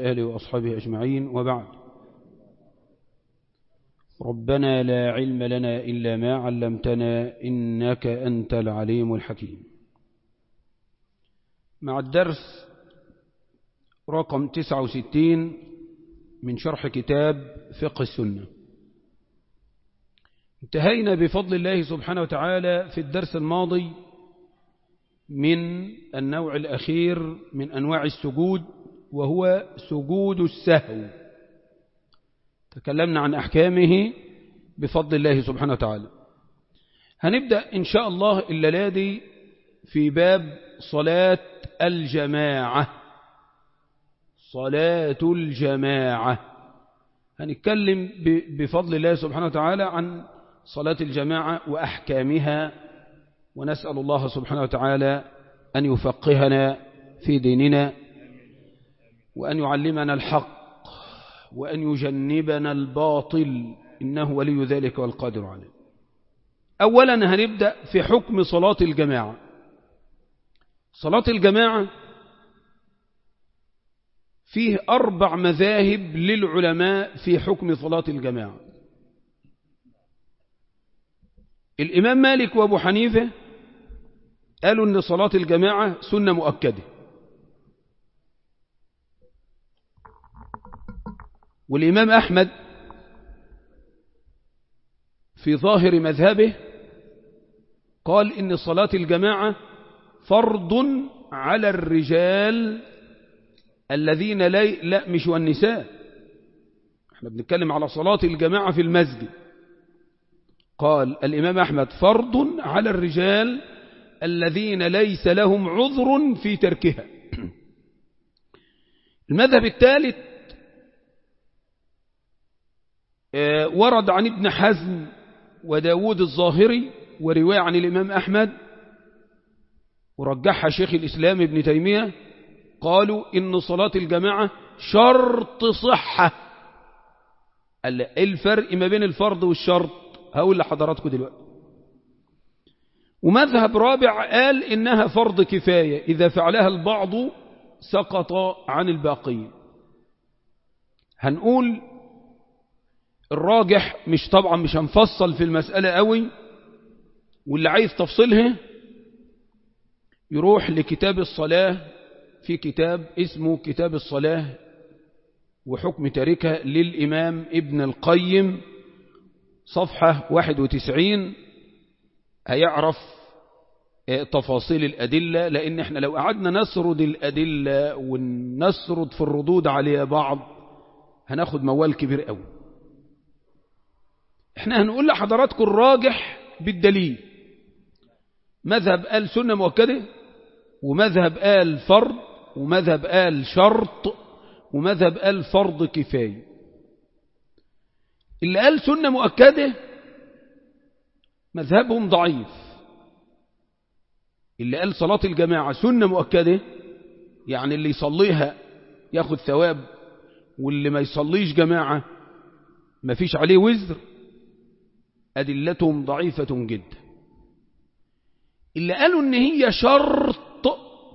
وعلى آله وأصحابه أجمعين وبعد ربنا لا علم لنا إلا ما علمتنا إنك أنت العليم الحكيم مع الدرس رقم 69 من شرح كتاب فقه السنة انتهينا بفضل الله سبحانه وتعالى في الدرس الماضي من النوع الأخير من أنواع السجود وهو سجود السهو تكلمنا عن أحكامه بفضل الله سبحانه وتعالى هنبدأ إن شاء الله الليلة في باب صلاة الجماعة صلاة الجماعة هنتكلم بفضل الله سبحانه وتعالى عن صلاة الجماعة وأحكامها ونسأل الله سبحانه وتعالى أن يفقهنا في ديننا وأن يعلمنا الحق وأن يجنبنا الباطل إنه ولي ذلك والقادر عليه أولا هنبدأ في حكم صلاة الجماعة صلاة الجماعة فيه أربع مذاهب للعلماء في حكم صلاة الجماعة الإمام مالك وأبو حنيفة قالوا أن صلاة الجماعة سنة مؤكدة والإمام أحمد في ظاهر مذهبه قال إن صلاة الجماعة فرض على الرجال الذين لا, لا مش والنساء احنا بنتكلم على صلاة الجماعة في المسجد قال الإمام أحمد فرض على الرجال الذين ليس لهم عذر في تركها المذهب الثالث ورد عن ابن حزم وداود الظاهري ورواية عن الإمام أحمد ورجحها شيخ الإسلام ابن تيمية قالوا إن صلاة الجماعة شرط صحة الفرق ما بين الفرض والشرط هقول لحضراتكم دلوقتي ومذهب رابع قال إنها فرض كفاية إذا فعلها البعض سقط عن الباقين هنقول الراجح مش طبعا مش هنفصل في المسألة قوي واللي عايز تفصيلها يروح لكتاب الصلاة في كتاب اسمه كتاب الصلاة وحكم تاركها للإمام ابن القيم صفحة 91 هيعرف تفاصيل الأدلة لأن احنا لو قعدنا نسرد الأدلة ونسرد في الردود عليها بعض هناخد موال كبير قوي احنا هنقول لحضراتكم الراجح بالدليل مذهب قال سنة مؤكدة ومذهب قال فرض ومذهب قال شرط ومذهب قال فرض كفاية اللي قال سنة مؤكدة مذهبهم ضعيف اللي قال صلاة الجماعة سنة مؤكدة يعني اللي يصليها ياخد ثواب واللي ما يصليش جماعة ما فيش عليه وزر أدلتهم ضعيفة جدا اللي قالوا ان هي شرط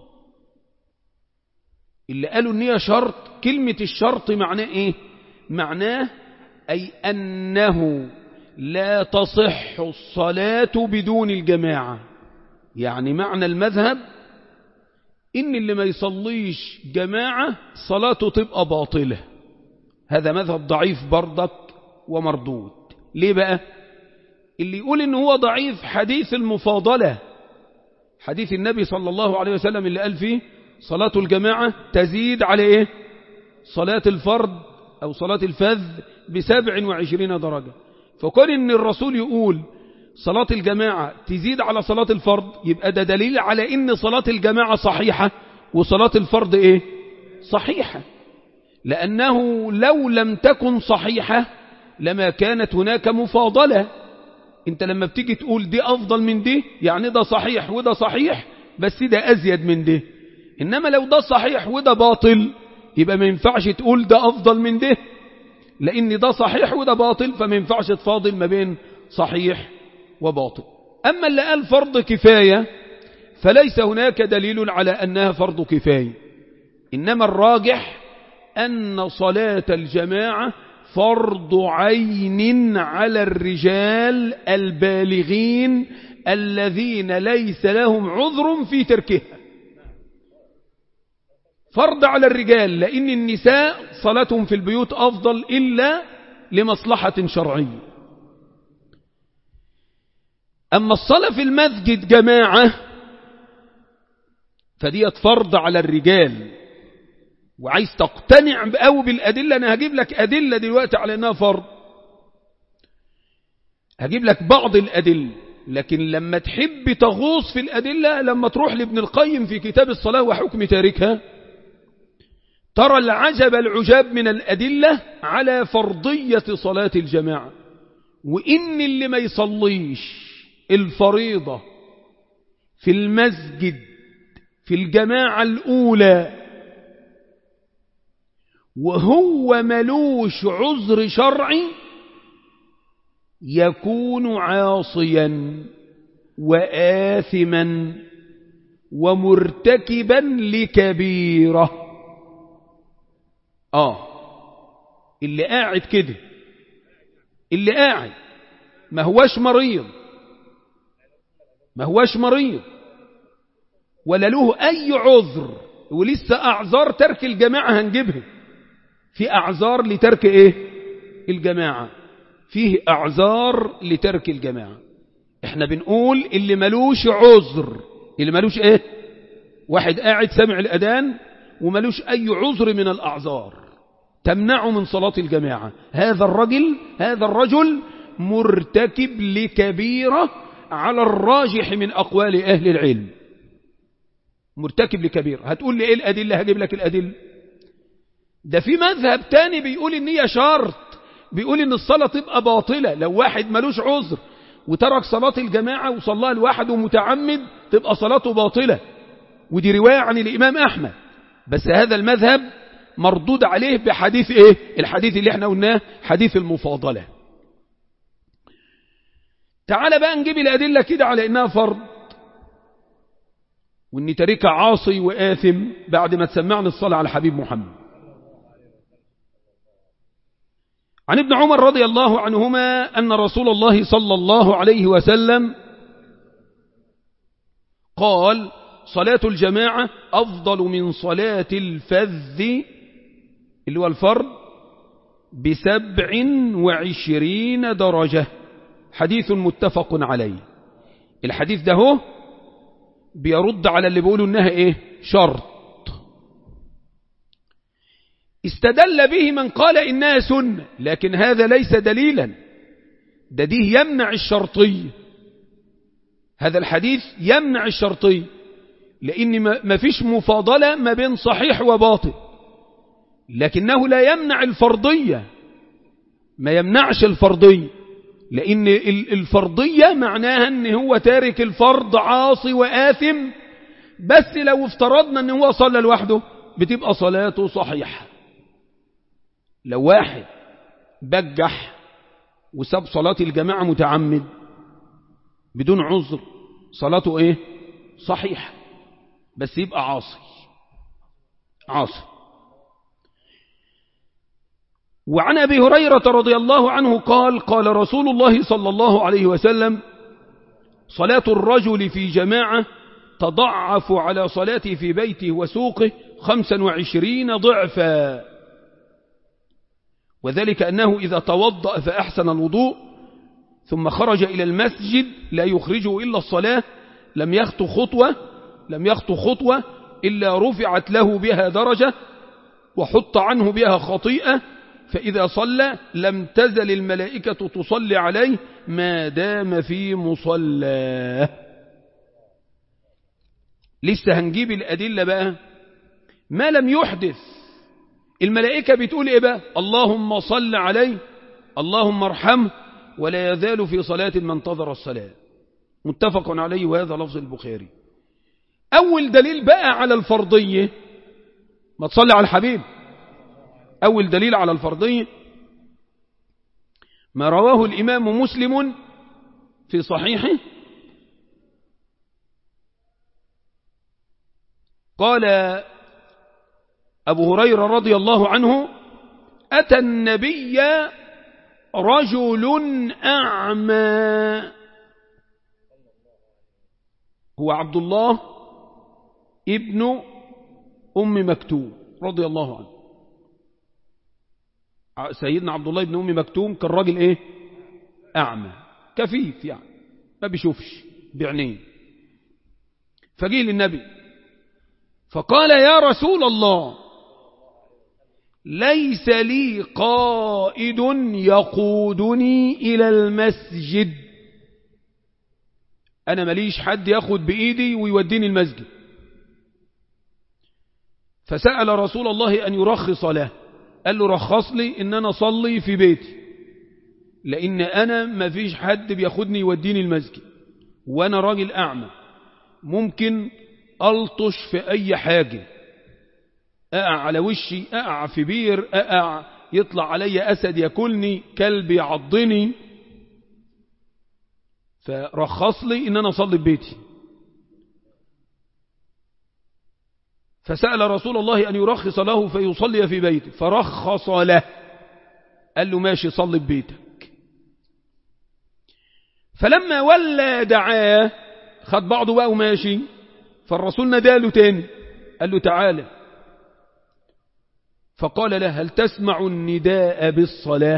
اللي قالوا ان هي شرط كلمة الشرط معناه ايه معناه اي انه لا تصح الصلاة بدون الجماعة يعني معنى المذهب ان اللي ما يصليش جماعة صلاته تبقى باطلة هذا مذهب ضعيف برضك ومردود ليه بقى اللي يقول ان هو ضعيف حديث المفاضلة حديث النبي صلى الله عليه وسلم اللي قال فيه صلاة الجماعة تزيد على ايه صلاة الفرد او صلاة الفذ بسبع وعشرين درجة فقال ان الرسول يقول صلاة الجماعة تزيد على صلاة الفرد يبقى ده دليل على ان صلاة الجماعة صحيحة وصلاة الفرد ايه صحيحة لانه لو لم تكن صحيحة لما كانت هناك مفاضلة انت لما بتيجي تقول دي افضل من دي يعني ده صحيح وده صحيح بس ده ازيد من ده انما لو ده صحيح وده باطل يبقى ما ينفعش تقول ده افضل من ده لان ده صحيح وده باطل فما ينفعش تفاضل ما بين صحيح وباطل اما اللي قال فرض كفاية فليس هناك دليل على انها فرض كفاية انما الراجح أن صلاة الجماعة فرض عين على الرجال البالغين الذين ليس لهم عذر في تركها فرض على الرجال لأن النساء صلاتهم في البيوت أفضل إلا لمصلحة شرعية أما الصلاة في المسجد جماعة فديت فرض على الرجال وعايز تقتنع أو بالأدلة أنا هجيب لك أدلة دلوقتي على أنها فرض هجيب لك بعض الأدلة لكن لما تحب تغوص في الأدلة لما تروح لابن القيم في كتاب الصلاة وحكم تاركها ترى العجب العجاب من الأدلة على فرضية صلاة الجماعة وإن اللي ما يصليش الفريضة في المسجد في الجماعة الأولى وهو ملوش عذر شرعي يكون عاصيا وآثما ومرتكبا لكبيرة آه اللي قاعد كده اللي قاعد ما هواش مريض ما هواش مريض ولا له أي عذر ولسه أعذار ترك الجماعة هنجيبها في أعذار لترك إيه الجماعة فيه أعذار لترك الجماعة احنا بنقول اللي ملوش عذر اللي ملوش ايه واحد قاعد سمع الأذان وملوش أي عذر من الأعذار تمنعه من صلاة الجماعة هذا الرجل هذا الرجل مرتكب لكبيرة على الراجح من أقوال أهل العلم مرتكب لكبيرة هتقول لي ايه الأدلة هجيب لك الأدلة ده في مذهب تاني بيقول ان هي شرط بيقول ان الصلاة تبقى باطلة لو واحد ملوش عذر وترك صلاة الجماعة وصلاها لوحده متعمد تبقى صلاته باطلة ودي رواية عن الإمام أحمد بس هذا المذهب مردود عليه بحديث ايه الحديث اللي احنا قلناه حديث المفاضلة تعال بقى نجيب الأدلة كده على إنها فرض وإن ترك عاصي وآثم بعد ما تسمعنا الصلاة على حبيب محمد عن ابن عمر رضي الله عنهما أن رسول الله صلى الله عليه وسلم قال صلاة الجماعة أفضل من صلاة الفذ اللي هو الفرد بسبع وعشرين درجة حديث متفق عليه الحديث ده هو بيرد على اللي بيقولوا انها ايه شرط استدل به من قال إنها سنة لكن هذا ليس دليلا ده دي يمنع الشرطية هذا الحديث يمنع الشرطية لأن ما فيش مفاضلة ما بين صحيح وباطل لكنه لا يمنع الفرضية ما يمنعش الفرضية لأن الفرضية معناها أن هو تارك الفرض عاصي وآثم بس لو افترضنا أن هو صلى لوحده بتبقى صلاته صحيحة لو واحد بجح وساب صلاة الجماعة متعمد بدون عذر صلاته ايه صحيح بس يبقى عاصي عاصي وعن أبي هريرة رضي الله عنه قال قال رسول الله صلى الله عليه وسلم صلاة الرجل في جماعة تضعف على صلاته في بيته وسوقه خمسا وعشرين ضعفا وذلك أنه إذا توضأ فأحسن الوضوء ثم خرج إلى المسجد لا يخرجه إلا الصلاة لم يخط خطوة لم يخط خطوة إلا رفعت له بها درجة وحط عنه بها خطيئة فإذا صلى لم تزل الملائكة تصلي عليه ما دام في مصلاه لسه هنجيب الأدلة بقى ما لم يحدث الملائكة بتقول إيه بقى اللهم صل عليه اللهم ارحمه ولا يزال في صلاة من انتظر الصلاة متفق عليه وهذا لفظ البخاري أول دليل بقى على الفرضية ما تصلي على الحبيب أول دليل على الفرضية ما رواه الإمام مسلم في صحيحه قال أبو هريرة رضي الله عنه أتى النبي رجل أعمى هو عبد الله ابن أم مكتوم رضي الله عنه سيدنا عبد الله بن أم مكتوم كان راجل إيه أعمى كفيف يعني ما بيشوفش بعينيه فجيه للنبي فقال يا رسول الله ليس لي قائد يقودني إلى المسجد أنا ماليش حد ياخد بإيدي ويوديني المسجد فسأل رسول الله أن يرخص له قال له رخص لي إن أنا صلي في بيتي لأن أنا ما فيش حد بياخدني يوديني المسجد وأنا راجل أعمى ممكن ألطش في أي حاجة أقع على وشي أقع في بير أقع يطلع علي أسد ياكلني كلب يعضني فرخص لي إن أنا أصلي في بيتي فسأل رسول الله أن يرخص له فيصلي في بيته فرخص له قال له ماشي صلي في بيتك فلما ولى دعاه خد بعضه بقى وماشي فالرسول ناداله تاني قال له تعالى فقال له هل تسمع النداء بالصلاة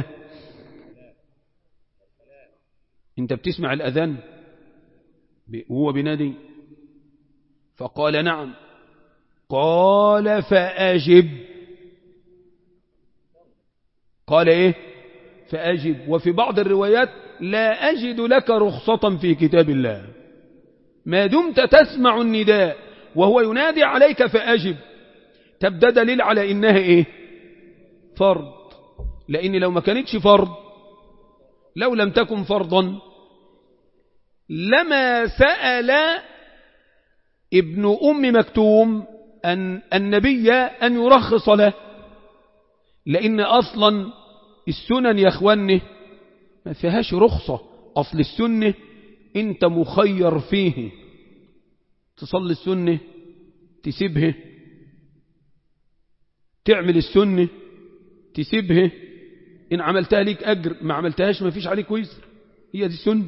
انت بتسمع الأذان وهو بنادي فقال نعم قال فأجب قال ايه فأجب وفي بعض الروايات لا أجد لك رخصة في كتاب الله ما دمت تسمع النداء وهو ينادي عليك فأجب تبدأ دليل على إنها إيه فرض لأن لو ما كانتش فرض لو لم تكن فرضا لما سأل ابن أم مكتوم أن النبي أن يرخص له لأن أصلا السنن يا أخواني ما فيهاش رخصة أصل السنة أنت مخير فيه تصلي السنة تسيبها تعمل السنة تسيبها إن عملتها ليك أجر ما عملتهاش ما فيش عليك وزر هي دي السنة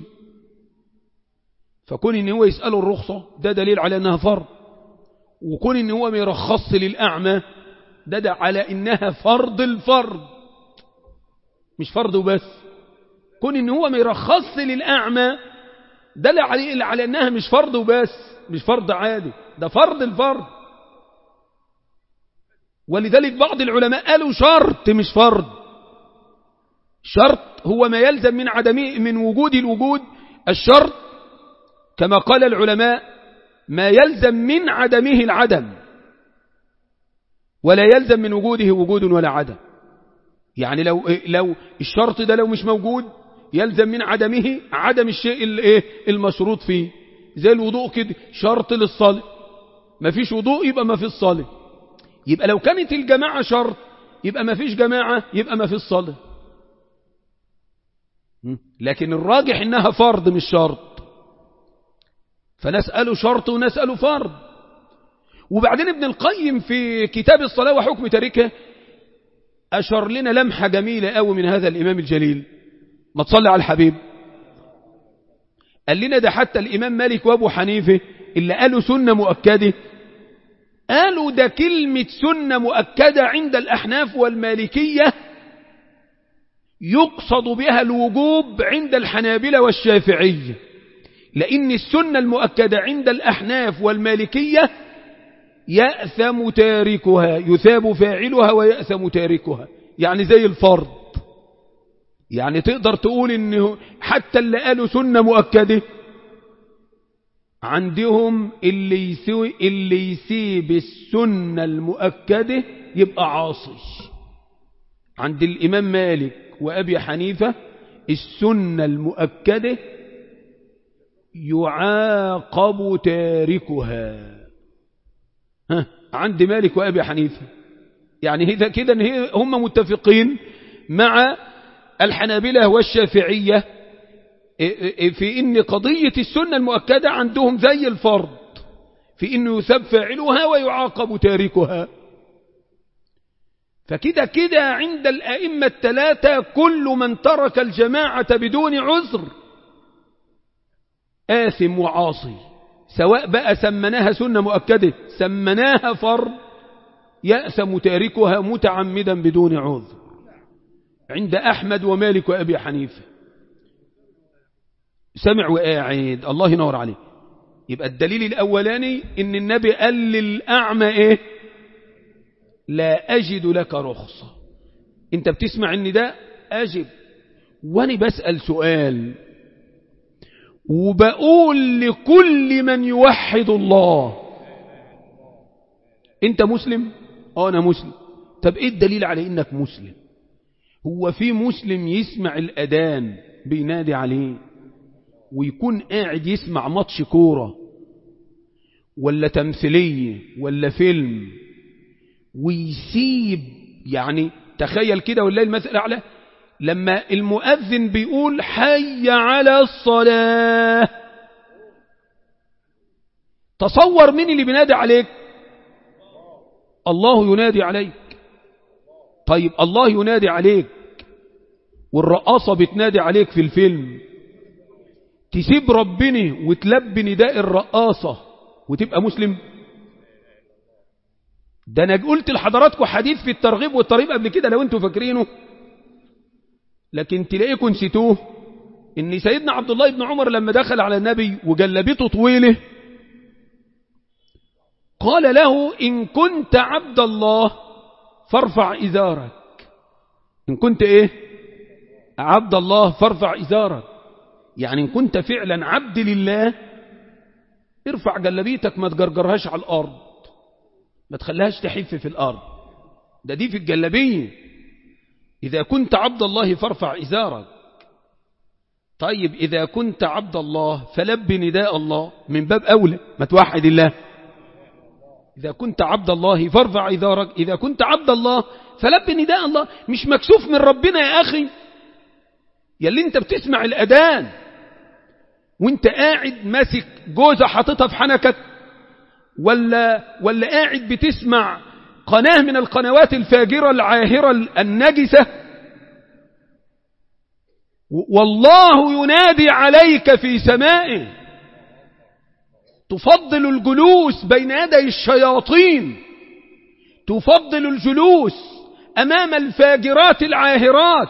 فكون إن هو يسأله الرخصة ده دليل على أنها فرض وكون إن هو ما يرخص للأعمى ده, ده على إنها فرض الفرض مش فرض وبس كون إن هو ما يرخص للأعمى ده على, على إنها مش فرض وبس مش فرض عادي ده فرض الفرض ولذلك بعض العلماء قالوا شرط مش فرض شرط هو ما يلزم من عدمه من وجود الوجود الشرط كما قال العلماء ما يلزم من عدمه العدم ولا يلزم من وجوده وجود ولا عدم يعني لو لو الشرط ده لو مش موجود يلزم من عدمه عدم الشيء الايه المشروط فيه زي الوضوء كده شرط للصلاة ما فيش وضوء يبقى ما فيش صلاة يبقى لو كانت الجماعة شرط يبقى ما فيش جماعة يبقى ما فيش صلاة لكن الراجح انها فرض مش شرط فنسأله شرط ونسأله فرض وبعدين ابن القيم في كتاب الصلاة وحكم تاركها أشر لنا لمحة جميلة قوي من هذا الإمام الجليل ما تصلي على الحبيب قال لنا ده حتى الإمام مالك وأبو حنيفة اللي قالوا سنة مؤكدة قالوا ده كلمة سنة مؤكدة عند الأحناف والمالكية يقصد بها الوجوب عند الحنابلة والشافعية لأن السنة المؤكدة عند الأحناف والمالكية يأثم تاركها يثاب فاعلها ويأثم تاركها يعني زي الفرض يعني تقدر تقول انه حتى اللي قالوا سنة مؤكدة عندهم اللي يسوي اللي يسيب السنة المؤكدة يبقى عاصي عند الإمام مالك وأبي حنيفة السنة المؤكدة يعاقب تاركها ها عند مالك وأبي حنيفة يعني إذا كده هم متفقين مع الحنابلة والشافعية في إن قضية السنة المؤكدة عندهم زي الفرض في إنه يثاب فاعلها ويعاقب تاركها فكده كده عند الأئمة الثلاثة كل من ترك الجماعة بدون عذر آثم وعاصي سواء بقى سمناها سنة مؤكدة سمناها فرض يأثم تاركها متعمدا بدون عذر عند أحمد ومالك وأبي حنيفة سمع وقاعد الله ينور عليه يبقى الدليل الأولاني إن النبي قال للأعمى إيه لا أجد لك رخصة أنت بتسمع إن ده أجب وأنا بسأل سؤال وبقول لكل من يوحد الله أنت مسلم؟ اه أنا مسلم طب إيه الدليل على إنك مسلم هو في مسلم يسمع الأذان بينادي عليه ويكون قاعد يسمع ماتش كورة ولا تمثيلية ولا فيلم ويسيب يعني تخيل كده والله المثل الأعلى لما المؤذن بيقول حي على الصلاة تصور مين اللي بينادي عليك الله ينادي عليك طيب الله ينادي عليك والرقاصة بتنادي عليك في الفيلم تسيب ربنا وتلبي نداء الرقاصة وتبقى مسلم ده انا قلت لحضراتكم حديث في الترغيب والترهيب قبل كده لو انتوا فاكرينه لكن تلاقيكم نسيتوه ان سيدنا عبد الله بن عمر لما دخل على النبي وجلبته طويله قال له إن كنت عبد الله فارفع إزارك إن كنت إيه عبد الله فارفع إزارك يعني إن كنت فعلا عبد لله ارفع جلبيتك ما تجرجرهاش على الأرض ما تخليهاش تحف في الأرض ده دي في الجلبية إذا كنت عبد الله فارفع إزارك طيب إذا كنت عبد الله فلب نداء الله من باب أولى ما توحد الله إذا كنت عبد الله فارفع إذارك إذا كنت عبد الله فلب نداء الله مش مكسوف من ربنا يا أخي يلي انت بتسمع الأذان وانت قاعد ماسك جوزة حاططها في حنكك ولا, ولا قاعد بتسمع قناة من القنوات الفاجرة العاهرة النجسة والله ينادي عليك في سمائه تفضل الجلوس بين يدي الشياطين تفضل الجلوس أمام الفاجرات العاهرات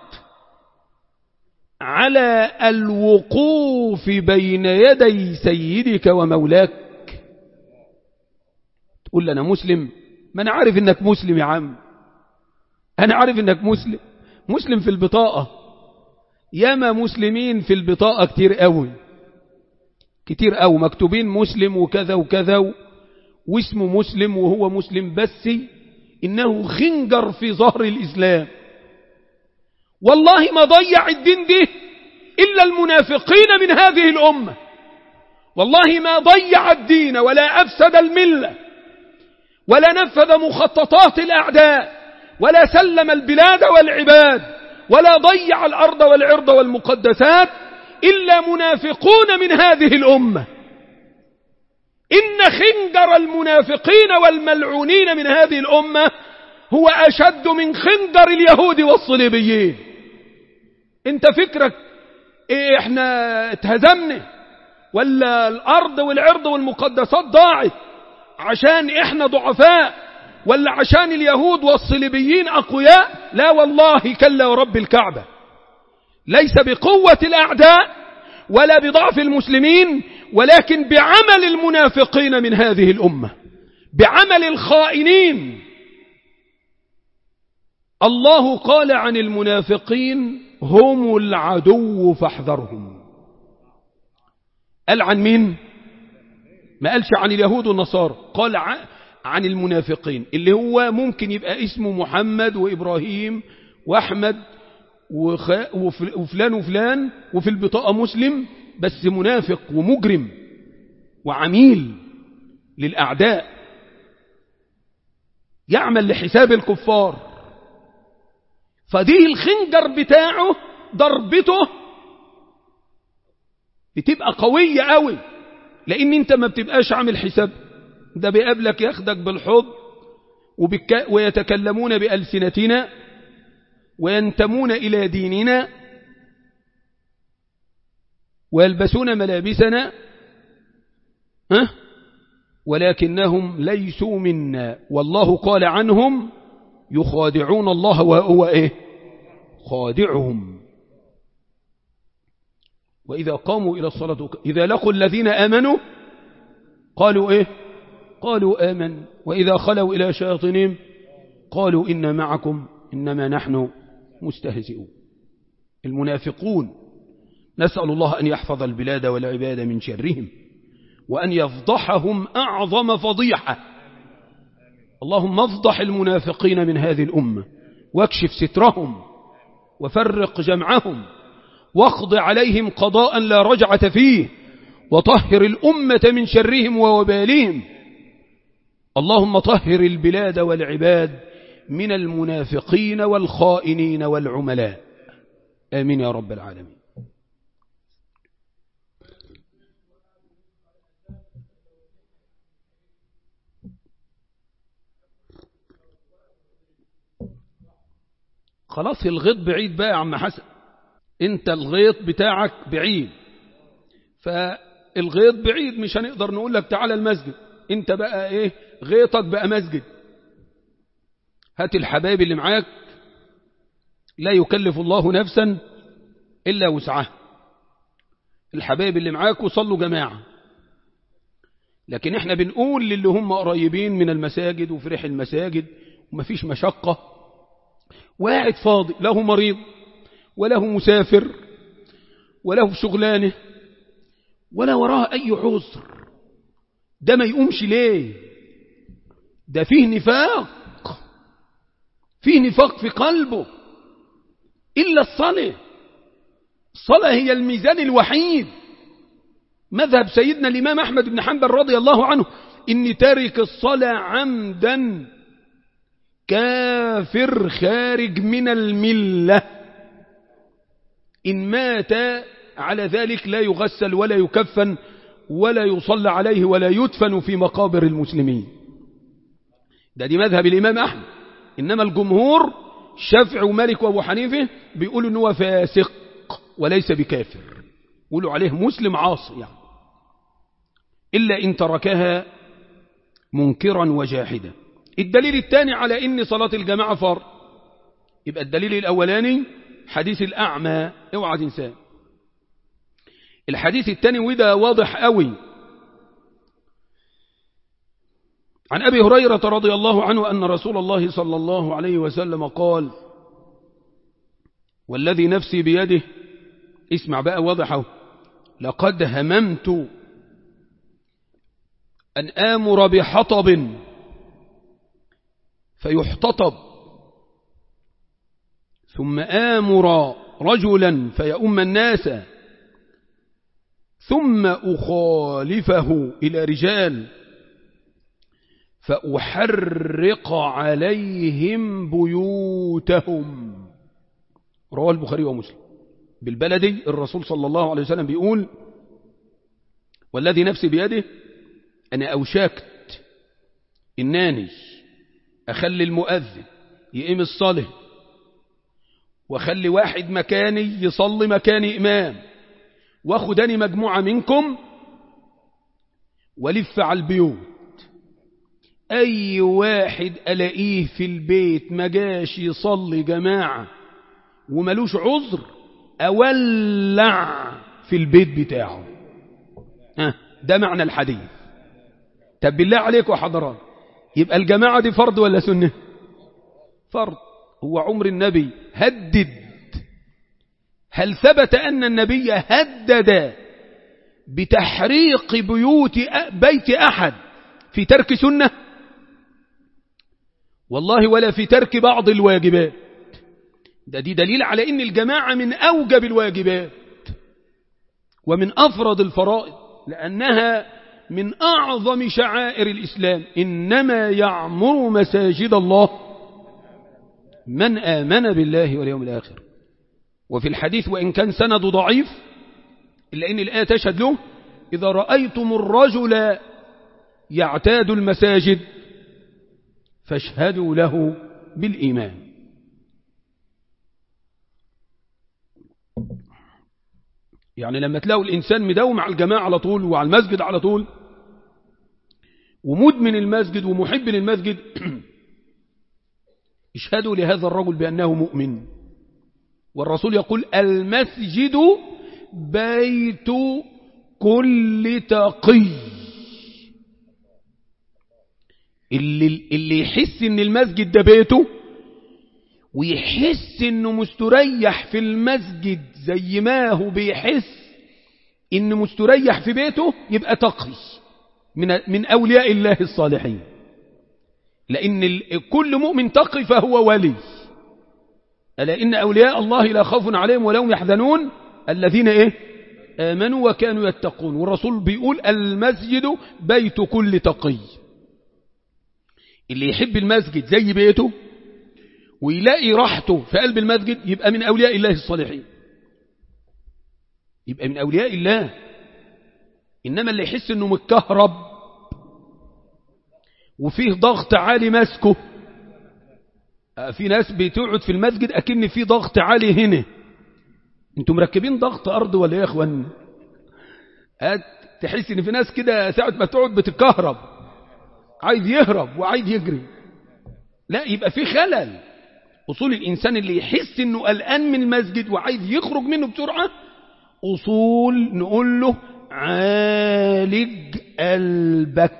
على الوقوف بين يدي سيدك ومولاك تقول لي أنا مسلم ما أنا عارف إنك مسلم يا عم أنا عارف إنك مسلم مسلم في البطاقة ياما مسلمين في البطاقة كتير قوي كتير قوي مكتوبين مسلم وكذا وكذا واسمه مسلم وهو مسلم بس إنه خنجر في ظهر الإسلام والله ما ضيع الدين ده إلا المنافقين من هذه الأمة والله ما ضيع الدين ولا أفسد الملة ولا نفذ مخططات الأعداء ولا سلم البلاد والعباد ولا ضيع الأرض والعرض والمقدسات إلا منافقون من هذه الأمة إن خنجر المنافقين والملعونين من هذه الأمة هو أشد من خنجر اليهود والصليبيين انت فكرك إيه احنا اتهزمنا ولا الأرض والعرض والمقدسات ضاعت عشان احنا ضعفاء ولا عشان اليهود والصليبيين أقوياء لا والله كلا ورب الكعبة ليس بقوة الأعداء ولا بضعف المسلمين ولكن بعمل المنافقين من هذه الأمة بعمل الخائنين الله قال عن المنافقين هم العدو فاحذرهم قال عن مين ما قالش عن اليهود والنصارى قال عن المنافقين اللي هو ممكن يبقى اسمه محمد وإبراهيم وأحمد وفلان وفلان وفي البطاقة مسلم بس منافق ومجرم وعميل للأعداء يعمل لحساب الكفار فدي الخنجر بتاعه ضربته بتبقى قوية قوي لأن انت ما بتبقاش عامل حساب ده بيقابلك ياخدك بالحض وبك ويتكلمون بألسنتنا وينتمون إلى ديننا ويلبسون ملابسنا ها ولكنهم ليسوا منا والله قال عنهم يخادعون الله وهو إيه خادعهم وإذا قاموا إلى الصلاة إذا لقوا الذين آمنوا قالوا إيه قالوا آمن وإذا خلوا إلى شياطينهم قالوا إن معكم إنما نحن مستهزئون المنافقون نسأل الله أن يحفظ البلاد والعباد من شرهم وأن يفضحهم أعظم فضيحة اللهم افضح المنافقين من هذه الأمة واكشف سترهم وفرق جمعهم واقض عليهم قضاء لا رجعة فيه وطهر الأمة من شرهم ووبالهم اللهم طهر البلاد والعباد من المنافقين والخائنين والعملاء آمين يا رب العالمين خلاص الغيط بعيد بقى يا عم حسن انت الغيط بتاعك بعيد فالغيط بعيد مش هنقدر نقول لك تعالى المسجد انت بقى ايه غيطك بقى مسجد هات الحبايب اللي معاك لا يكلف الله نفسا إلا وسعها الحبايب اللي معاك وصلوا جماعة لكن احنا بنقول للي هم قريبين من المساجد وفرح المساجد ومفيش مشقة واحد فاضي له مريض وله مسافر وله شغلانه ولا وراه أي عذر ده ما يقومش ليه ده فيه نفاق فيه نفاق في قلبه إلا الصلاة الصلاة هي الميزان الوحيد مذهب سيدنا الإمام أحمد بن حنبل رضي الله عنه إن تارك الصلاة عمدا كافر خارج من الملة إن مات على ذلك لا يغسل ولا يكفن ولا يصلى عليه ولا يدفن في مقابر المسلمين ده دي مذهب الإمام أحمد إنما الجمهور شافع ومالك وابو حنيفه بيقولوا ان هو فاسق وليس بكافر يقولوا عليه مسلم عاصي يعني إلا إن تركها منكرا وجاحدا الدليل الثاني على إن صلاة الجماعة فرض يبقى الدليل الأولاني حديث الأعمى اوعى تنساه الحديث الثاني وده واضح قوي عن أبي هريرة رضي الله عنه أن رسول الله صلى الله عليه وسلم قال والذي نفسي بيده اسمع بقى واضحه لقد هممت أن آمر بحطب فيحتطب ثم آمر رجلا فيؤم الناس ثم أخالفه إلى رجال فأحرق عليهم بيوتهم رواه البخاري ومسلم بالبلدي الرسول صلى الله عليه وسلم بيقول والذي نفسي بيده أنا أوشكت إناني أخلي المؤذن يقيم الصلاة وأخلي واحد مكاني يصلي مكاني إمام واخدني مجموعة منكم ولف على البيوت أي واحد ألاقيه في البيت ما جاش يصلي جماعة وملوش عذر أولع في البيت بتاعه أه ده معنى الحديث طب بالله عليكم حضرات يبقى الجماعة دي فرض ولا سنة فرض هو عمر النبي هدد هل ثبت أن النبي هدد بتحريق بيوت بيت أحد في ترك سنة والله ولا في ترك بعض الواجبات ده دي دليل على ان الجماعة من اوجب الواجبات ومن افرض الفرائض لانها من اعظم شعائر الاسلام انما يعمر مساجد الله من امن بالله واليوم الاخر وفي الحديث وان كان سند ضعيف الا ان الايه تشهد له اذا رايتم الرجل يعتاد المساجد فاشهدوا له بالإيمان يعني لما تلاقوا الإنسان مداوم على الجماعة على طول وعلى المسجد على طول ومدمن المسجد ومحب للمسجد اشهدوا لهذا الرجل بأنه مؤمن والرسول يقول المسجد بيت كل تقي اللي, اللي يحس ان المسجد ده بيته ويحس انه مستريح في المسجد زي ما هو بيحس انه مستريح في بيته يبقى تقي من, من اولياء الله الصالحين لان كل مؤمن تقي فهو ولي ألا إن أولياء الله لا خوف عليهم ولا هم يحزنون الذين إيه آمنوا وكانوا يتقون والرسول بيقول المسجد بيت كل تقي اللي يحب المسجد زي بيته ويلاقي راحته في قلب المسجد يبقى من أولياء الله الصالحين يبقى من أولياء الله إنما اللي يحس أنه متكهرب وفيه ضغط عالي ماسكه في ناس بتقعد في المسجد أكن في ضغط عالي هنا انتم مركبين ضغط أرض ولا يا أخوان تحس ان في ناس كده ساعة ما تقعد بتكهرب عايز يهرب وعايز يجري لا يبقى في خلل أصول الإنسان اللي يحس انه قلقان من المسجد وعايز يخرج منه بسرعة أصول نقول له عالج قلبك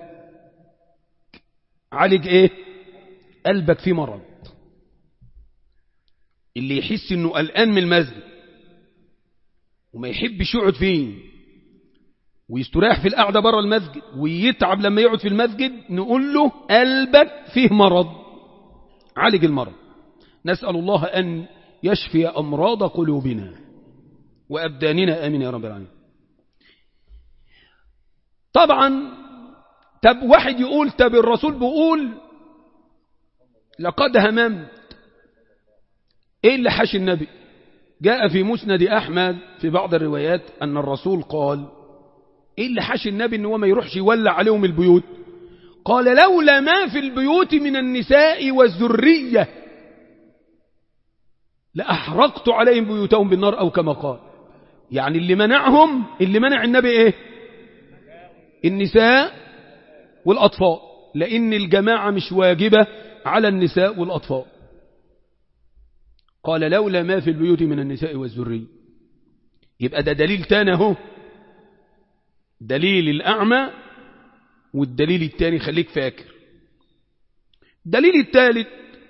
عالج ايه قلبك فيه مرض اللي يحس انه قلقان من المسجد وما يحبش يقعد فيه ويستريح في القعدة بره المسجد ويتعب لما يقعد في المسجد نقول له قلبك فيه مرض عالج المرض نسأل الله أن يشفي أمراض قلوبنا وأبداننا آمين يا رب العالمين طبعا طب واحد يقول طب الرسول بيقول لقد هممت ايه اللي حش النبي جاء في مسند أحمد في بعض الروايات أن الرسول قال ايه اللي حش النبي ان هو ما يروحش يولع عليهم البيوت قال لولا ما في البيوت من النساء والذرية لأحرقت عليهم بيوتهم بالنار أو كما قال يعني اللي منعهم اللي منع النبي ايه النساء والأطفال لأن الجماعة مش واجبة على النساء والأطفال قال لولا ما في البيوت من النساء والذرية يبقى ده دليل تاني اهو دليل الأعمى والدليل الثاني خليك فاكر دليل الثالث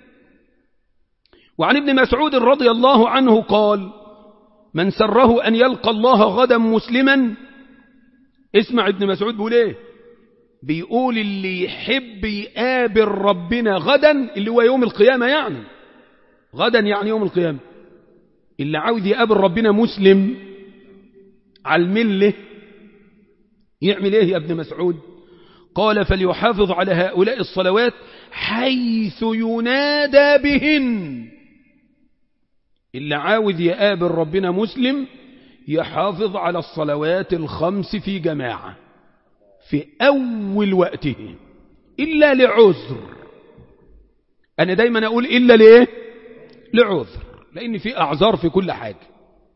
وعن ابن مسعود رضي الله عنه قال من سره أن يلقى الله غدا مسلما اسمع ابن مسعود بيقول ايه بيقول اللي يحب يقابل ربنا غدا اللي هو يوم القيامة يعني غدا يعني يوم القيامة اللي عاوز يقابل ربنا مسلم على المله يعمل ايه يا ابن مسعود قال فليحافظ على هؤلاء الصلوات حيث ينادى بهن اللي عاوز يقابل ربنا مسلم يحافظ على الصلوات الخمس في جماعة في أول وقته إلا لعذر أنا دايما أقول إلا ليه لعذر لأن في أعذار في كل حاجة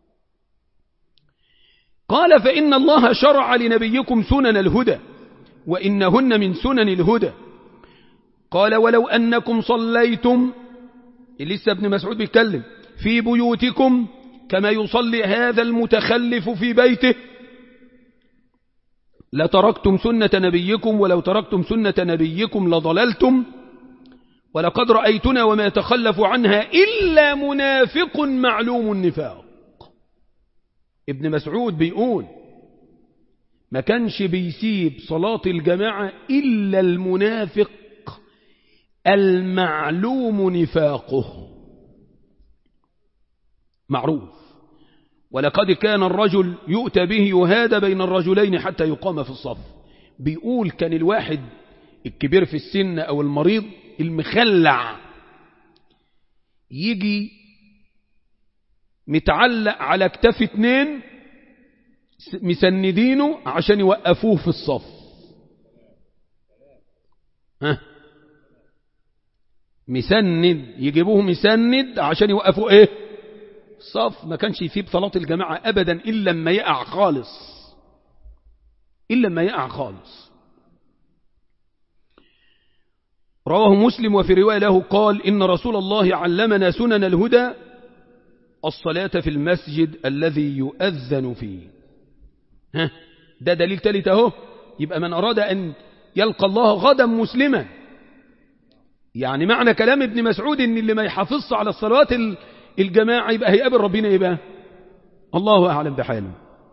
قال فإن الله شرع لنبيكم سنن الهدى وإنهن من سنن الهدى قال ولو أنكم صليتم لسه ابن مسعود بيتكلم في بيوتكم كما يصلي هذا المتخلف في بيته لتركتم سنة نبيكم ولو تركتم سنة نبيكم لضللتم ولقد رأيتنا وما يتخلف عنها إلا منافق معلوم النفاق ابن مسعود بيقول ما كانش بيسيب صلاة الجماعة إلا المنافق المعلوم نفاقه معروف ولقد كان الرجل يؤتى به يهادى بين الرجلين حتى يقام في الصف بيقول كان الواحد الكبير في السن أو المريض المخلع يجي متعلق على اكتاف اتنين مسندينه عشان يوقفوه في الصف ها مسند يجيبوه مسند عشان يوقفوا ايه صف ما كانش يسيب صلاة الجماعة ابدا الا لما يقع خالص الا لما يقع خالص رواه مسلم وفي رواية له قال إن رسول الله علمنا سنن الهدى الصلاة في المسجد الذي يؤذن فيه ها ده دليل ثالث اهو يبقى من أراد أن يلقى الله غدا مسلما يعني معنى كلام ابن مسعود ان اللي ما يحافظش على الصلوات الجماعة يبقى هيقابل ربنا يبقى الله أعلم بحاله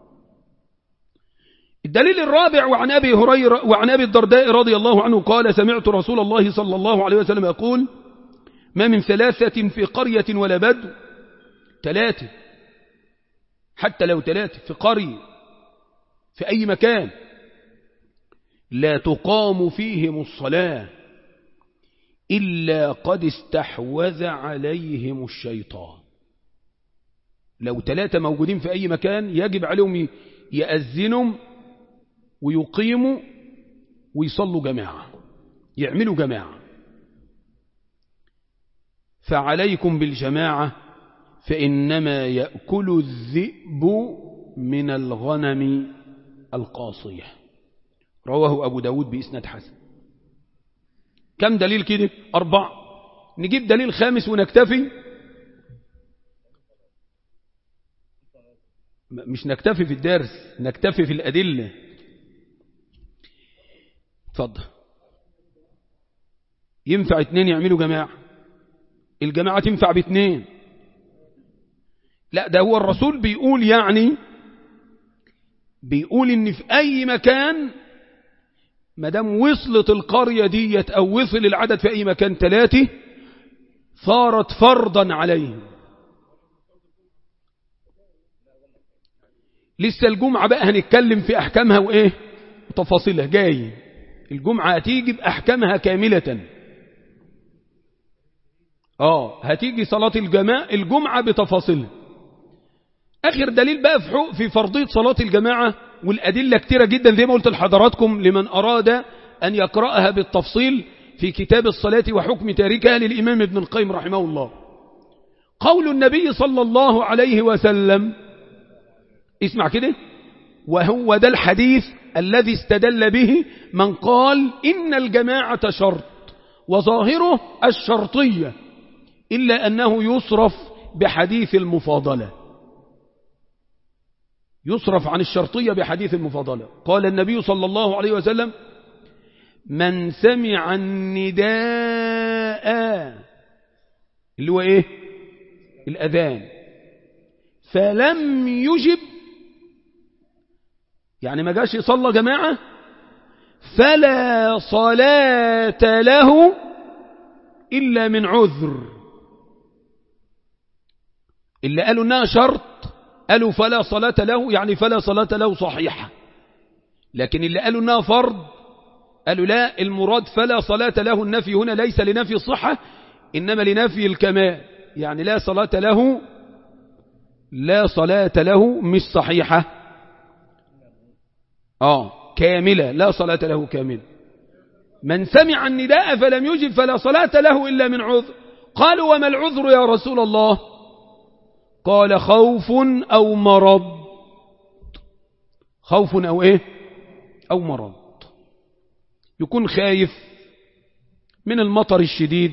الدليل الرابع وعن أبي هريرة وعن أبي الدرداء رضي الله عنه قال سمعت رسول الله صلى الله عليه وسلم يقول ما من ثلاثة في قرية ولا بدو ثلاثة حتى لو ثلاثة في قرية في أي مكان لا تقام فيهم الصلاة إلا قد استحوذ عليهم الشيطان لو ثلاثة موجودين في أي مكان يجب عليهم يأذنوا ويقيموا ويصلوا جماعة يعملوا جماعة فعليكم بالجماعة فإنما يأكل الذئب من الغنم القاصية رواه أبو داود بإسناد حسن كم دليل كده أربع نجيب دليل خامس ونكتفي مش نكتفي في الدرس نكتفي في الأدلة اتفضل ينفع اتنين يعملوا جماعة الجماعة تنفع باتنين لا ده هو الرسول بيقول يعني بيقول ان في اي مكان ما دام وصلت القرية ديت او وصل العدد في اي مكان ثلاثة صارت فرضا عليهم لسه الجمعة بقى هنتكلم في احكامها وايه وتفاصيلها جاي الجمعة هتيجي بأحكامها كاملة اه هتيجي صلاة الجماعة الجمعة بتفاصيلها آخر دليل بقى في حق في فرضية صلاة الجماعة والأدلة كتيرة جدا زي ما قلت لحضراتكم لمن أراد أن يقرأها بالتفصيل في كتاب الصلاة وحكم تاركها للإمام ابن القيم رحمه الله قول النبي صلى الله عليه وسلم اسمع كده وهو ده الحديث الذي استدل به من قال إن الجماعة شرط وظاهره الشرطية إلا أنه يصرف بحديث المفاضلة يصرف عن الشرطية بحديث المفاضلة قال النبي صلى الله عليه وسلم من سمع النداء اللي هو ايه الأذان فلم يجب يعني ما جاش يصلى جماعة فلا صلاة له إلا من عذر اللي قالوا انها شرط قالوا فلا صلاة له يعني فلا صلاة له صحيحة لكن اللي قالوا انها فرض قالوا لا المراد فلا صلاة له النفي هنا ليس لنفي الصحة إنما لنفي الكمال يعني لا صلاة له لا صلاة له مش صحيحة آه كاملة لا صلاة له كاملة من سمع النداء فلم يجب فلا صلاة له إلا من عذر قالوا وما العذر يا رسول الله قال خوف أو مرض خوف أو إيه أو مرض يكون خايف من المطر الشديد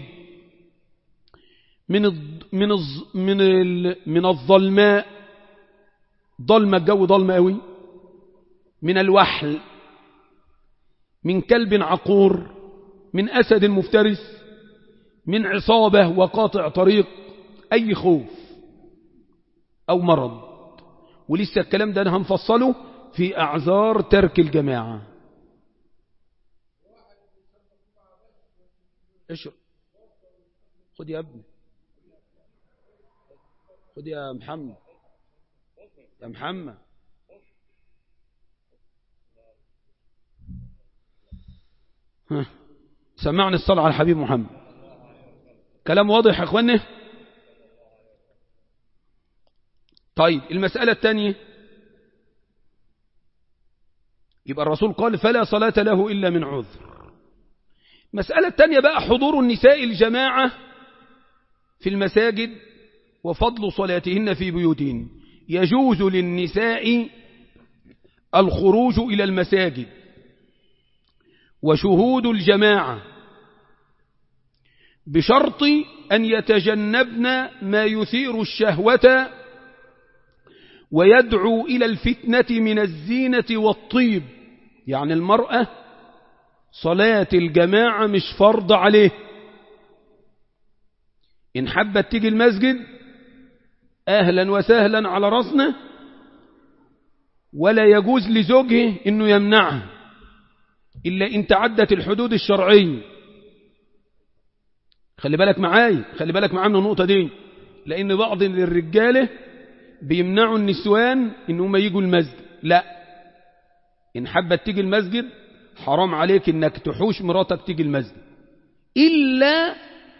من من من من الظلماء ظلمة الجو ظلمة قوي من الوحل من كلب عقور من أسد مفترس من عصابة وقاطع طريق أي خوف أو مرض ولسه الكلام ده أنا هنفصله في أعذار ترك الجماعة اشرب خد يا ابني خد يا محمد يا محمد ها. سمعني الصلاة على الحبيب محمد كلام واضح يا اخواني طيب المسألة الثانية يبقى الرسول قال فلا صلاة له إلا من عذر مسألة تانية بقى حضور النساء الجماعة في المساجد وفضل صلاتهن في بيوتهن يجوز للنساء الخروج إلى المساجد وشهود الجماعة بشرط أن يتجنبن ما يثير الشهوة ويدعو إلى الفتنة من الزينة والطيب يعني المرأة صلاة الجماعة مش فرض عليه إن حبت تيجي المسجد أهلا وسهلا على رأسنا ولا يجوز لزوجه إنه يمنعها إلا إن تعدت الحدود الشرعية خلي بالك معاي خلي بالك معانا النقطة دي لأن بعض الرجالة بيمنعوا النسوان إنهم يجوا المسجد لا إن حبت تيجي المسجد حرام عليك إنك تحوش مراتك تيجي المسجد إلا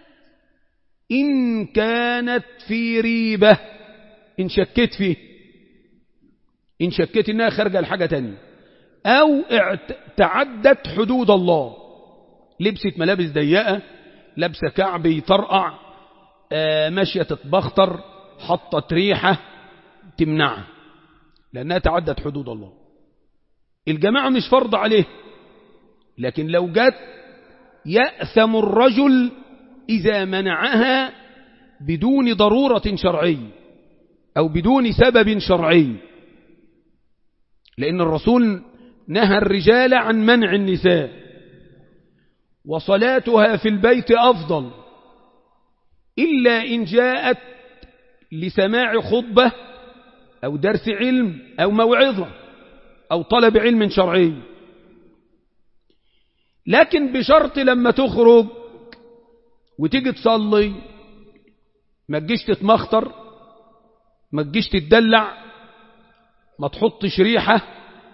إن كانت في ريبة إن شكيت فيه إن شكيت إنها خارجة لحاجة تانية أو تعدت حدود الله لبست ملابس ضيقة لابسة كعب يطرقع آه ماشية تتبختر حطت ريحة تمنعها لأنها تعدت حدود الله الجماعة مش فرض عليه لكن لو جت يأثم الرجل إذا منعها بدون ضرورة شرعية أو بدون سبب شرعي لأن الرسول نهى الرجال عن منع النساء وصلاتها في البيت أفضل إلا إن جاءت لسماع خطبة أو درس علم أو موعظة أو طلب علم شرعي لكن بشرط لما تخرج وتيجي تصلي ما تجيش تتمخطر ما تجيش تتدلع ما تحطش ريحة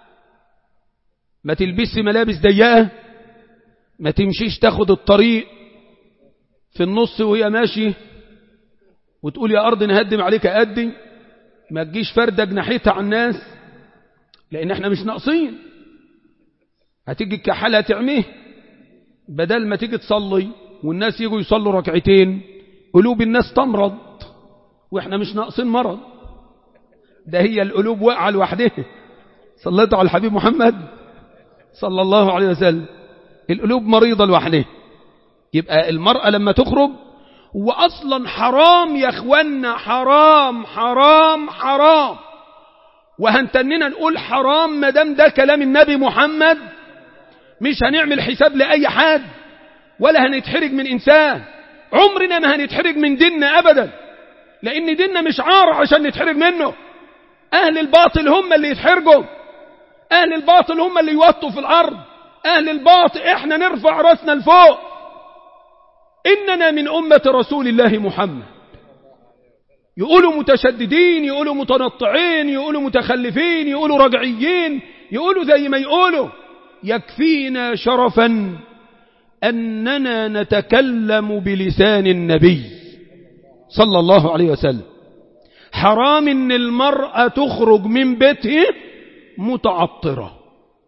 ما تلبس ملابس ضيقة ما تمشيش تاخد الطريق في النص وهي ماشي وتقول يا أرض نهدم عليك أدي ما تجيش فردة جناحيتها على الناس لأن احنا مش ناقصين هتيجي الكحالة تعميه بدل ما تيجي تصلي والناس يجوا يصلوا ركعتين قلوب الناس تمرض واحنا مش ناقصين مرض ده هي القلوب واقعة لوحدها صليت على الحبيب محمد صلى الله عليه وسلم القلوب مريضة لوحدها يبقى المرأة لما تخرج وأصلا حرام يا اخوانا حرام حرام حرام وهنتننا نقول حرام ما دام ده كلام النبي محمد مش هنعمل حساب لأي حد ولا هنتحرج من إنسان عمرنا ما هنتحرج من ديننا أبدا لأن ديننا مش عار عشان نتحرج منه أهل الباطل هم اللي يتحرجوا أهل الباطل هم اللي يوطوا في الأرض أهل الباطل إحنا نرفع رأسنا لفوق إننا من أمة رسول الله محمد يقولوا متشددين يقولوا متنطعين يقولوا متخلفين يقولوا رجعيين يقولوا زي ما يقولوا يكفينا شرفا أننا نتكلم بلسان النبي صلى الله عليه وسلم حرام ان المرأة تخرج من بيته متعطرة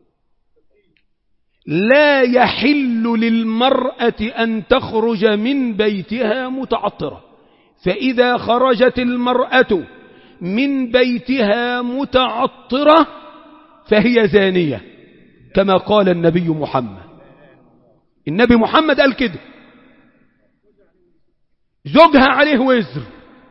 لا يحل للمرأة أن تخرج من بيتها متعطرة فإذا خرجت المرأة من بيتها متعطرة فهي زانية كما قال النبي محمد النبي محمد قال كده زوجها عليه وزر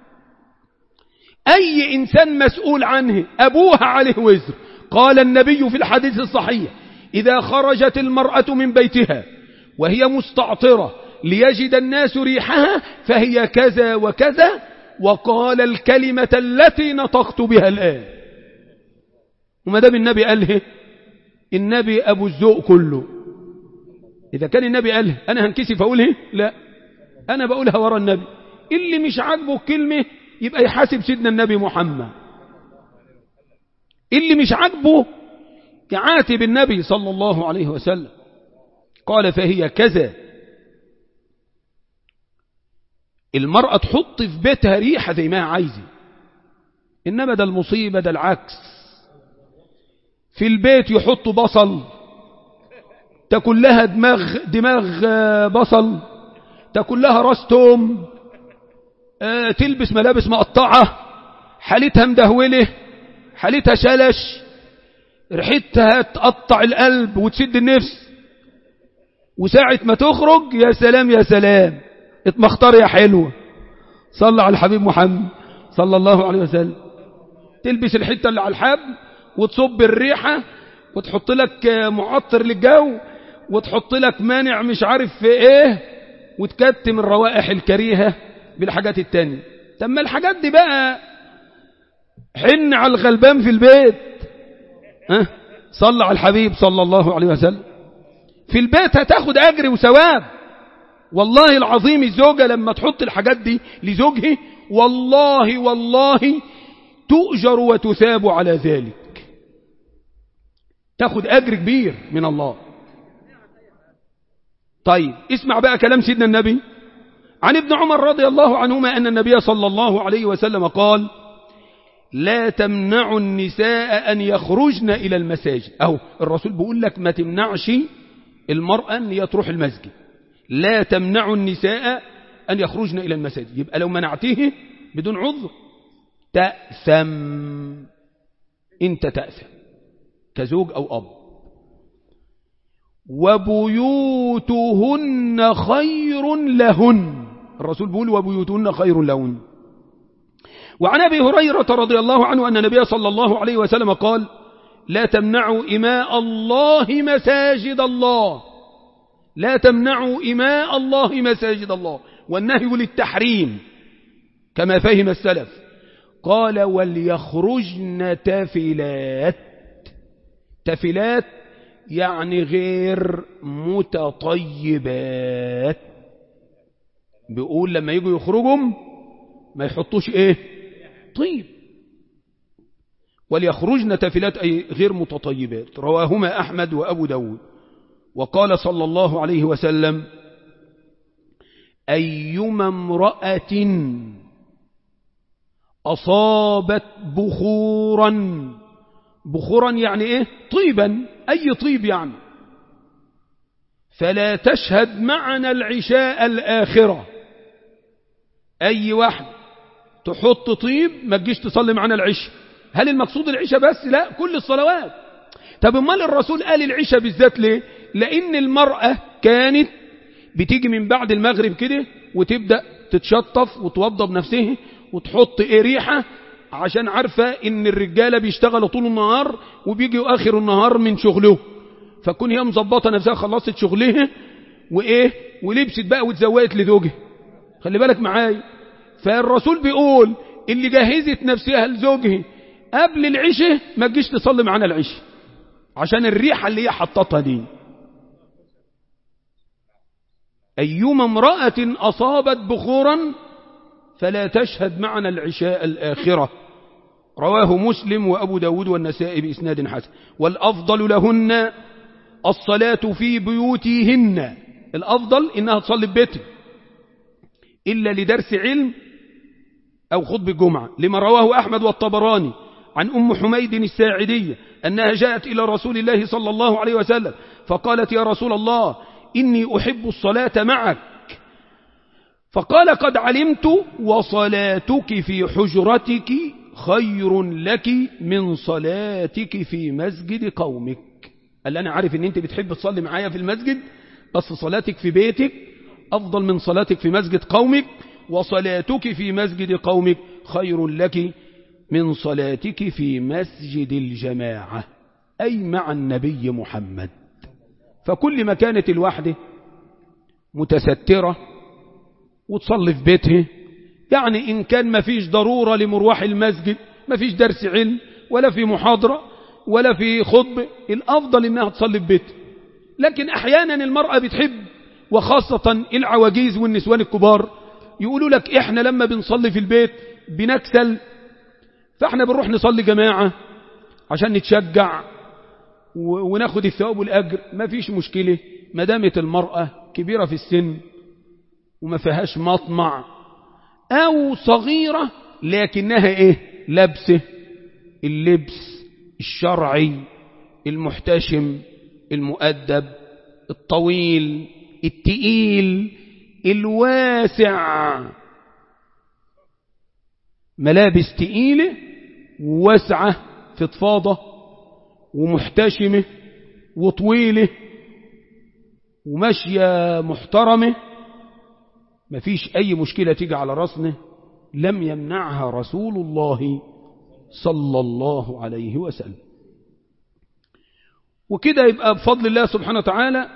أي إنسان مسؤول عنه أبوها عليه وزر قال النبي في الحديث الصحيح إذا خرجت المرأة من بيتها وهي مستعطرة ليجد الناس ريحها فهي كذا وكذا وقال الكلمة التي نطقت بها الآن وما دام النبي قاله النبي أبو الذوق كله إذا كان النبي قاله أنا هنكسف أقوله لا أنا بقولها ورا النبي اللي مش عاجبه الكلمة يبقى يحاسب سيدنا النبي محمد اللي مش عاجبه يعاتب النبي صلى الله عليه وسلم قال فهي كذا المرأة تحط في بيتها ريحة زي ما عايزة إنما ده المصيبة ده العكس في البيت يحطوا بصل تاكل لها دماغ دماغ بصل تاكل لها راس توم آه تلبس ملابس مقطعة حالتها مدهوله حالتها شلش ريحتها تقطع القلب وتسد النفس وساعة ما تخرج يا سلام يا سلام اتمختار يا حلوة صلى على الحبيب محمد صلى الله عليه وسلم تلبس الحتة اللي على الحبل وتصب الريحة وتحط لك معطر للجو وتحط لك مانع مش عارف في ايه وتكتم الروائح الكريهة بالحاجات التانية تم الحاجات دي بقى حن على الغلبان في البيت ها صلى على الحبيب صلى الله عليه وسلم في البيت هتاخد أجر وثواب والله العظيم الزوجة لما تحط الحاجات دي لزوجها والله والله تؤجر وتثاب على ذلك تاخد أجر كبير من الله طيب اسمع بقى كلام سيدنا النبي عن ابن عمر رضي الله عنهما أن النبي صلى الله عليه وسلم قال لا تمنعوا النساء أن يخرجن إلى المساجد أو الرسول بيقول لك ما تمنعش المرأة أن هي تروح المسجد لا تمنعوا النساء أن يخرجن إلى المساجد يبقى لو منعتيه بدون عذر تأثم انت تأثم كزوج أو أب وبيوتهن خير لهن الرسول بيقول وبيوتهن خير لهن وعن أبي هريرة رضي الله عنه أن النبي صلى الله عليه وسلم قال لا تمنعوا إماء الله مساجد الله لا تمنعوا إماء الله مساجد الله والنهي للتحريم كما فهم السلف قال وليخرجن تفلات تفلات يعني غير متطيبات بيقول لما يجوا يخرجوا ما يحطوش ايه طيب وليخرجن تفلات أي غير متطيبات رواهما أحمد وأبو داود وقال صلى الله عليه وسلم أيما امرأة أصابت بخورا بخورا يعني إيه طيبا أي طيب يعني فلا تشهد معنا العشاء الآخرة أي واحد تحط طيب ما تجيش تصلي معنا العشاء هل المقصود العشاء بس لا كل الصلوات طب امال الرسول قال العشاء بالذات ليه لأن المرأة كانت بتيجي من بعد المغرب كده وتبدأ تتشطف وتوضب نفسها وتحط ايه ريحة عشان عارفة ان الرجالة بيشتغلوا طول النهار وبيجوا اخر النهار من شغله فكون هي مظبطة نفسها خلصت شغلها وايه ولبست بقى وتزوقت لزوجها خلي بالك معايا فالرسول بيقول اللي جهزت نفسها لزوجها قبل العشاء ما تجيش تصلي معانا العشاء عشان الريحة اللي هي حطتها دي أيما امرأة أصابت بخورا فلا تشهد معنا العشاء الآخرة رواه مسلم وأبو داود والنسائي بإسناد حسن والأفضل لهن الصلاة في بيوتهن الأفضل إنها تصلي في بيتها إلا لدرس علم أو خطب الجمعة لما رواه أحمد والطبراني عن أم حميد الساعدية أنها جاءت إلى رسول الله صلى الله عليه وسلم فقالت يا رسول الله إني أحب الصلاة معك فقال قد علمت وصلاتك في حجرتك خير لك من صلاتك في مسجد قومك قال أنا عارف أن أنت بتحب تصلي معايا في المسجد بس صلاتك في بيتك أفضل من صلاتك في مسجد قومك وصلاتك في مسجد قومك خير لك من صلاتك في مسجد الجماعة أي مع النبي محمد فكل ما كانت الوحدة متسترة وتصلي في بيتها يعني إن كان ما فيش ضرورة لمروح المسجد ما فيش درس علم ولا في محاضرة ولا في خطبة الأفضل إنها تصلي في بيتها لكن أحيانا المرأة بتحب وخاصة العواجيز والنسوان الكبار يقولوا لك إحنا لما بنصلي في البيت بنكسل فإحنا بنروح نصلي جماعة عشان نتشجع وناخد الثواب والأجر ما فيش مشكلة ما دامت المرأة كبيرة في السن وما فيهاش مطمع أو صغيرة لكنها إيه لبسه اللبس الشرعي المحتشم المؤدب الطويل التقيل الواسع ملابس تقيلة واسعة فضفاضة ومحتشمة وطويلة وماشية محترمة مفيش أي مشكلة تيجي على رأسنا لم يمنعها رسول الله صلى الله عليه وسلم وكده يبقى بفضل الله سبحانه وتعالى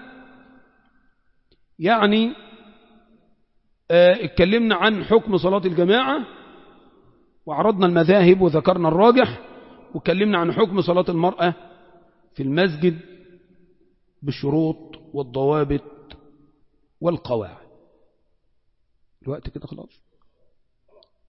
يعني اه اتكلمنا عن حكم صلاة الجماعة وعرضنا المذاهب وذكرنا الراجح واتكلمنا عن حكم صلاة المرأة في المسجد بالشروط والضوابط والقواعد الوقت كده خلاص